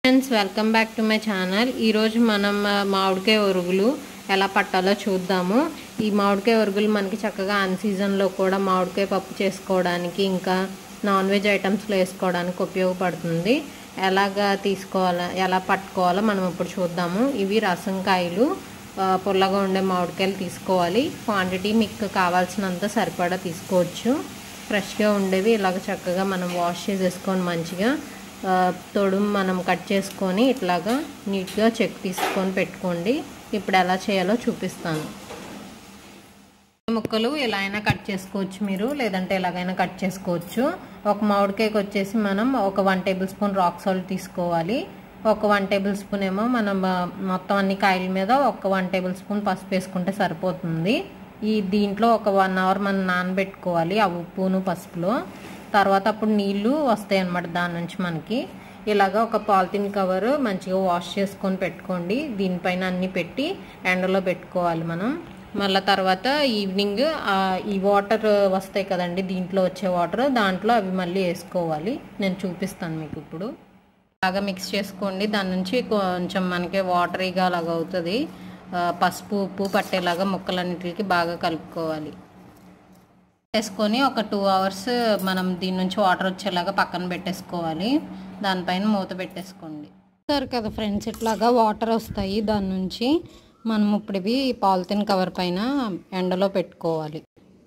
friends welcome back to my channel ఈరోజు మనం ఆ, మామిడికాయ ఒరుగులు ఎలా పట్టాలో చూద్దాము ఈ మామిడికాయ ఒరుగులు మనకి చక్కగా అన్ సీజన్లో కూడా మామిడికాయ పప్పు చేసుకోవడానికి ఇంకా నాన్ వెజ్ ఐటమ్స్లో వేసుకోవడానికి ఉపయోగపడుతుంది ఎలాగా తీసుకోవాలో ఎలా పట్టుకోవాలో మనం ఇప్పుడు చూద్దాము ఇవి రసంకాయలు ఆ, పుల్లగా ఉండే మామిడికాయలు తీసుకోవాలి క్వాంటిటీ మీకు కావాల్సినంత సరిపడా తీసుకోవచ్చు ఫ్రెష్గా ఉండేవి ఇలాగ చక్కగా మనం వాష్ చేసేసుకొని మంచిగా ఆ, తొడుము మనం కట్ చేసుకొని ఇట్లాగా నీట్గా చెక్ తీసుకొని పెట్టుకోండి ఇప్పుడు ఎలా చేయాలో చూపిస్తాను ముక్కలు ఎలా అయినా కట్ చేసుకోవచ్చు మీరు లేదంటే ఎలాగైనా కట్ చేసుకోవచ్చు ఒక మామిడికాయకి వచ్చేసి మనం ఒక one tablespoon rock salt తీసుకోవాలి ఒక వన్ టేబుల్ స్పూన్ ఏమో మనం ఆ, మొత్తం అన్ని కాయల మీద ఒక వన్ టేబుల్ స్పూన్ పసుపు వేసుకుంటే సరిపోతుంది ఈ దీంట్లో ఒక వన్ అవర్ మనం నానబెట్టుకోవాలి ఆ ఉప్పును పసుపులో తర్వాత అప్పుడు నీళ్లు వస్తాయి అన్నమాట దాని నుంచి మనకి ఇలాగా ఒక పాలిథిన్ కవర్ మంచిగా వాష్ చేసుకొని పెట్టుకోండి దీనిపైన అన్ని పెట్టి ఎండలో పెట్టుకోవాలి మనం మళ్ళీ తర్వాత ఈవినింగ్ ఆ, ఈ వాటర్ వస్తాయి కదండి దీంట్లో వచ్చే వాటర్ దాంట్లో అవి మళ్ళీ వేసుకోవాలి నేను చూపిస్తాను మీకు ఇప్పుడు బాగా మిక్స్ చేసుకోండి దాని నుంచి కొంచెం మనకి వాటరీగా అలాగ అవుతుంది ఆ, పసుపు ఉప్పు పట్టేలాగా ముక్కలన్నిటికి బాగా కలుపుకోవాలి వేసుకొని ఒక టూ అవర్స్ మనం దీని నుంచి వాటర్ వచ్చేలాగా పక్కన పెట్టేసుకోవాలి దానిపైన మూత పెట్టేసుకోండి సరే కదా ఫ్రెండ్స్ ఇట్లాగా వాటర్ వస్తాయి దాని నుంచి మనం ఇప్పుడు ఇవి పాలిథిన్ కవర్ పైన ఎండలో పెట్టుకోవాలి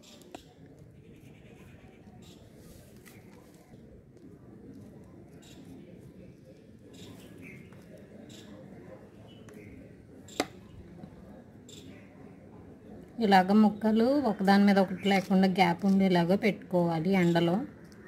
ఇలాగ ముక్కలు ఒకదాని మీద ఒకటి లేకుండా గ్యాప్ ఉండేలాగా పెట్టుకోవాలి ఎండలో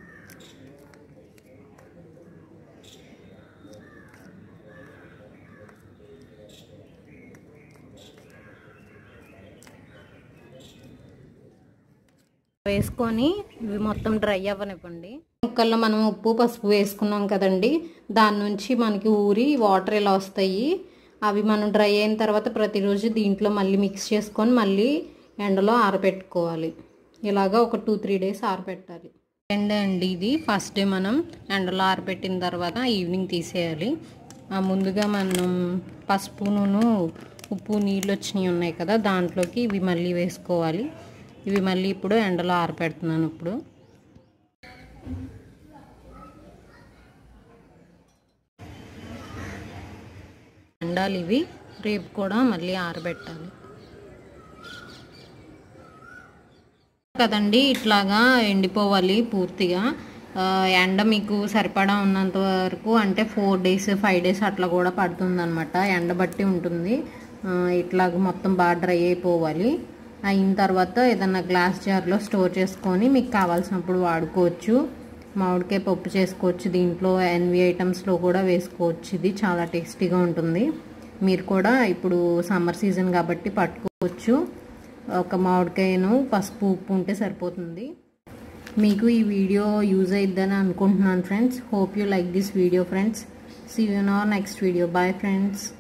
వేసుకొని ఇవి మొత్తం డ్రై అవ్వనివ్వండి ముక్కల్లో మనం ఉప్పు పసుపు వేసుకున్నాం కదండి దాని నుంచి మనకి ఊరి వాటర్ ఇలా వస్తాయి అవి మనం డ్రై అయిన తర్వాత ప్రతిరోజు దీంట్లో మళ్ళీ మిక్స్ చేసుకొని మళ్ళీ ఎండలో ఆరబెట్టుకోవాలి ఇలాగా ఒక టూ త్రీ డేస్ ఆరబెట్టాలి ఎండ అండి ఇది ఫస్ట్ డే మనం ఎండలో ఆరబెట్టిన తర్వాత ఈవినింగ్ తీసేయాలి ఆ ముందుగా మనం పసుపు నూనె ఉప్పు నీళ్ళు వచ్చినవి ఉన్నాయి కదా దాంట్లోకి ఇవి మళ్ళీ వేసుకోవాలి ఇవి మళ్ళీ ఇప్పుడు ఎండలో ఆరబెడుతున్నాను ఇప్పుడు ఎండాలి ఇవి రేపు కూడా మళ్ళీ ఆరబెట్టాలి కదండి ఇట్లాగా ఎండిపోవాలి పూర్తిగా ఆ, ఎండ మీకు సరిపడా ఉన్నంత వరకు అంటే ఫోర్ డేస్ ఫైవ్ డేస్ అట్లా కూడా పడుతుంది అనమాట ఎండ బట్టి ఉంటుంది ఆ, ఇట్లాగ మొత్తం బాగా డ్రై అయిపోవాలి అయిన తర్వాత ఏదన్నా గ్లాస్ జార్లో స్టోర్ చేసుకొని మీకు కావాల్సినప్పుడు వాడుకోవచ్చు మామిడికాయ పప్పు చేసుకోవచ్చు దీంట్లో ఎన్వి ఐటమ్స్లో కూడా వేసుకోవచ్చు ఇది చాలా టేస్టీగా ఉంటుంది మీరు కూడా ఇప్పుడు సమ్మర్ సీజన్ కాబట్టి పట్టుకోవచ్చు ఒక మామిడికాయను పసుపు ఉప్పు ఉంటే సరిపోతుంది మీకు ఈ వీడియో యూజ్ అయిద్దని అనుకుంటున్నాను friends hope you like this video friends see you in our next video bye friends